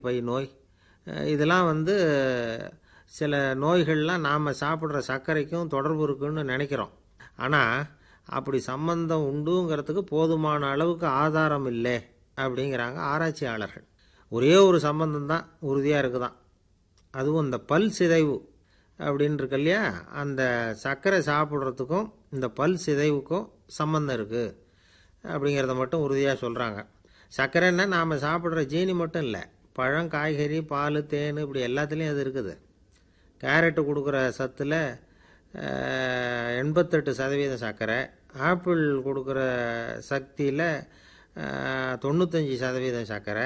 by நோய் அஹ் இதெல்லாம் வந்து சில நோய்கள்லாம் நாம் சாப்பிட்ற சர்க்கரைக்கும் தொடர்பு இருக்குன்னு நினைக்கிறோம் ஆனால் அப்படி சம்பந்தம் உண்டுங்கிறதுக்கு போதுமான அளவுக்கு ஆதாரம் இல்லை அப்படிங்கிறாங்க ஆராய்ச்சியாளர்கள் ஒரே ஒரு சம்பந்தம் தான் உறுதியாக இருக்குதான் அதுவும் இந்த பல் சிதைவு அப்படின்னு இருக்கு இல்லையா அந்த சர்க்கரை சாப்பிட்றதுக்கும் இந்த பல் சிதைவுக்கும் சம்மந்தம் இருக்குது அப்படிங்கிறத மட்டும் உறுதியாக சொல்கிறாங்க சர்க்கரைன்னா நாம் சாப்பிட்ற ஜீனி மட்டும் இல்லை பழம் காய்கறி பால் தேன் இப்படி எல்லாத்துலேயும் அது இருக்குது கேரட்டு கொடுக்குற சத்தில் அஹ், எண்பத்தெட்டு சதவீதம் சர்க்கரை ஆப்பிள் கொடுக்குற சக்தியில் அஹ், தொண்ணூத்தஞ்சு சதவீதம் சர்க்கரை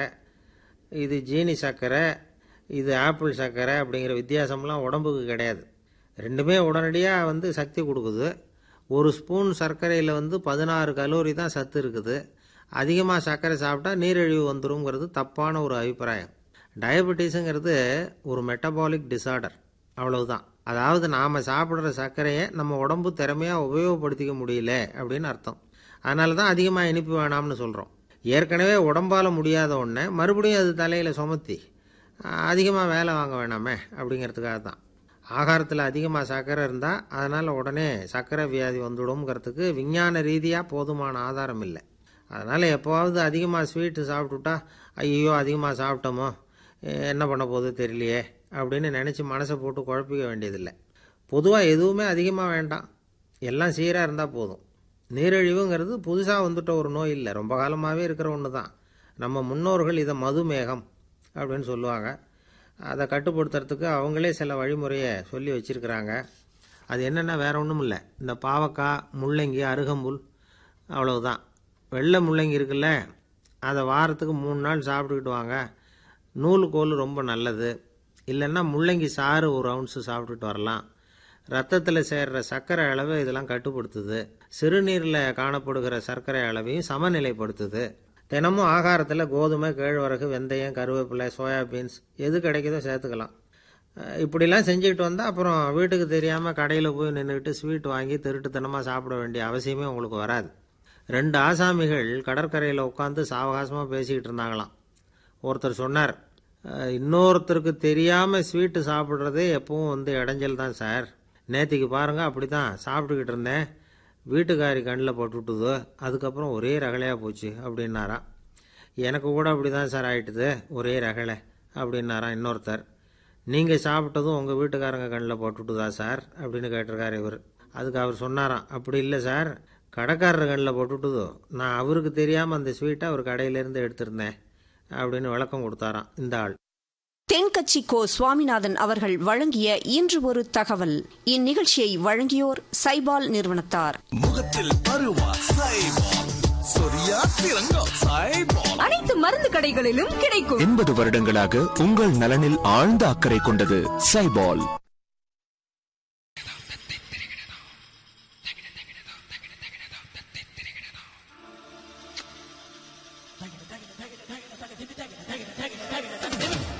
இது ஜீனி சர்க்கரை இது ஆப்பிள் சர்க்கரை அப்படிங்கிற வித்தியாசம்லாம் உடம்புக்கு கிடையாது ரெண்டுமே உடனடியாக வந்து சக்தி கொடுக்குது ஒரு ஸ்பூன் சர்க்கரையில் வந்து பதினாறு கலோரி தான் சத்து இருக்குது அதிகமாக சர்க்கரை சாப்பிட்டா நீரிழிவு வந்துருங்கிறது தப்பான ஒரு அபிப்பிராயம் டயபெட்டிஸுங்கிறது ஒரு மெட்டபாலிக் டிசார்டர் அவ்வளவுதான் அதாவது நாம் சாப்பிட்ற சர்க்கரையை நம்ம உடம்பு திறமையாக உபயோகப்படுத்திக்க முடியல அப்படின்னு அர்த்தம் அதனால தான் அதிகமாக இனிப்பு வேணாம்னு சொல்கிறோம் ஏற்கனவே உடம்பால் முடியாத ஒன்றை மறுபடியும் அது தலையில் சுமத்தி அதிகமாக வேலை வாங்க வேணாமே அப்படிங்கிறதுக்காக தான் ஆகாரத்தில் அதிகமாக சர்க்கரை இருந்தால் அதனால் உடனே சர்க்கரை வியாதி வந்துடும்ங்கிறதுக்கு விஞ்ஞான ரீதியாக போதுமான ஆதாரம் இல்லை அதனால் எப்போவாவது அதிகமாக ஸ்வீட்டு சாப்பிட்டுட்டா ஐயோ அதிகமாக சாப்பிட்டோமோ எ- என்ன பண்ண போகுது தெரியலையே அப்படின்னு நினச்சி மனசை போட்டு குழப்பிக்க வேண்டியதில்லை பொதுவாக எதுவுமே அதிகமாக வேண்டாம் எல்லாம் சீராக இருந்தால் போதும் நீரிழிவுங்கிறது புதுசாக வந்துட்ட ஒரு நோய் இல்லை ரொம்ப காலமாகவே இருக்கிற ஒன்று தான் நம்ம முன்னோர்கள் இதை மதுமேகம் அப்படின்னு சொல்லுவாங்க அதை கட்டுப்படுத்துறதுக்கு அவங்களே சில வழிமுறையை சொல்லி வச்சுருக்கிறாங்க அது என்னென்னா வேற ஒன்றும் இல்லை இந்த பாவக்காய் முள்ளங்கி அருகம்புல் அவ்வளவுதான் வெள்ளை முள்ளங்கி இருக்குல்ல அதை வாரத்துக்கு மூணு நாள் சாப்பிட்டுக்கிட்டு வாங்க நூலுக்கோல் ரொம்ப நல்லது இல்லைன்னா முள்ளங்கி சாறு ஒரு அவுன்ஸு சாப்பிட்டுட்டு வரலாம் ரத்தத்தில் சேர்ற சர்க்கரை அளவை இதெல்லாம் கட்டுப்படுத்துது சிறுநீரில் காணப்படுகிற சர்க்கரை அளவையும் சமநிலைப்படுத்துது தினமும் ஆகாரத்தில் கோதுமை கேழ்வரகு வெந்தயம் கருவேப்பிலை சோயாபீன்ஸ் எது கிடைக்குதோ சேர்த்துக்கலாம் அஹ் இப்படிலாம் செஞ்சுக்கிட்டு வந்தால் அப்புறம் வீட்டுக்கு தெரியாமல் கடையில் போய் நின்றுக்கிட்டு ஸ்வீட் வாங்கி திருட்டுத்தனமாக சாப்பிட வேண்டிய அவசியமே உங்களுக்கு வராது ரெண்டு ஆசாமிகள் கடற்கரையில் உட்காந்து சாவகாசமாக பேசிக்கிட்டு இருந்தாங்களாம் ஒருத்தர் சொன்னார் "அஹ், இன்னொருத்தருக்கு தெரியாமல் ஸ்வீட்டு சாப்பிட்றதே எப்பவும் வந்து இடைஞ்சல் தான் சார் நேத்திக்கு பாருங்க அப்படி தான் சாப்பிட்டுக்கிட்டு இருந்தேன் வீட்டுக்காரி கண்ணில் போட்டுவிட்டுது அதுக்கப்புறம் ஒரே ரகலையாக போச்சு அப்படின்னாராம் எனக்கு கூட அப்படி தான் சார் ஆயிட்டுது ஒரே ரகலை அப்படின்னாராம் இன்னொருத்தர் நீங்கள் சாப்பிட்டதும் உங்கள் வீட்டுக்காரங்க கண்ணில் போட்டுவிட்டுதா சார் அப்படின்னு கேட்டிருக்காரு இவர் அதுக்கு அவர் சொன்னாராம் அப்படி இல்லை சார் கடைக்காரர் கண்ணில் போட்டுவிட்டுதோ நான் அவருக்கு தெரியாமல் அந்த ஸ்வீட்டை அவர் கடையிலேருந்து எடுத்திருந்தேன் அப்படின்னு விளக்கம் கொடுத்தாராம் இந்த ஆள் தென்கட்சி கோ சுவாமிநாதன் அவர்கள் வழங்கிய இன்று ஒரு தகவல் இந்நிகழ்ச்சியை வழங்கியோர் சைபால் நிறுவனத்தார் முகத்தில் பருவா சைபால் சொரியா சிறங்கா சைபால் அனைத்து மருந்து கடைகளிலும் கிடைக்கும் எண்பது வருடங்களாக உங்கள் நலனில் ஆழ்ந்த அக்கறை கொண்டது சைபால்